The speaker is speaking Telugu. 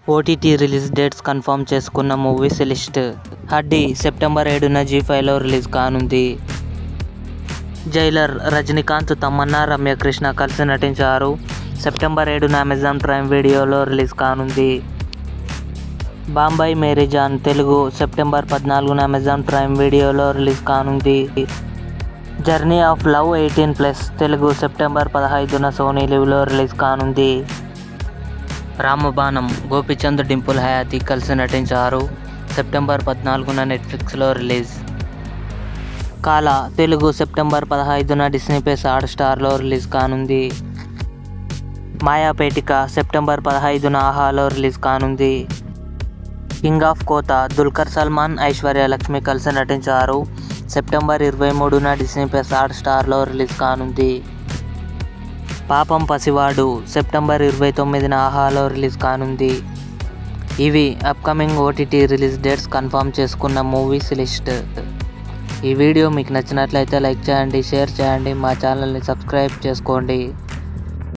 ఓటీటీ రిలీజ్ డేట్స్ కన్ఫర్మ్ చేసుకున్న మూవీస్ లిస్ట్ హడ్డీ సెప్టెంబర్ ఏడున జీ ఫైవ్లో రిలీజ్ కానుంది జైలర్ రజనీకాంత్ తమన్నా రమ్యకృష్ణ కలిసి నటించారు సెప్టెంబర్ ఏడున అమెజాన్ ప్రైమ్ వీడియోలో రిలీజ్ కానుంది బాంబాయి మేరీ జాన్ తెలుగు సెప్టెంబర్ పద్నాలుగున అమెజాన్ ప్రైమ్ వీడియోలో రిలీజ్ కానుంది journey of love eighteen plus Telugu September పదహైదున సోనీ లివ్లో రిలీజ్ కానుంది రామబాణం గోపిచంద్ డింపుల్ హయాతి కలిసి నటించారు సెప్టెంబర్ పద్నాలుగున నెట్ఫ్లిక్స్లో రిలీజ్ కాల తెలుగు సెప్టెంబర్ పదహైదున డిస్నీ ప్లస్ హాట్ స్టార్లో రిలీజ్ కానుంది మాయాపేటిక సెప్టెంబర్ పదహైదున ఆహాలో రిలీజ్ కానుంది కింగ్ ఆఫ్ కోత దుల్కర్ సల్మాన్ ఐశ్వర్య లక్ష్మి కలిసి నటించారు సెప్టెంబర్ ఇరవై మూడున డిస్నీ ప్లస్ హాట్ స్టార్లో రిలీజ్ కానుంది పాపం పసివాడు సెప్టెంబర్ ఇరవై తొమ్మిదిన ఆహాలో రిలీజ్ కానుంది ఇవి upcoming OTT release dates confirm చేసుకున్న మూవీస్ లిస్ట్ ఈ వీడియో మీకు నచ్చినట్లయితే లైక్ చేయండి షేర్ చేయండి మా ఛానల్ని సబ్స్క్రైబ్ చేసుకోండి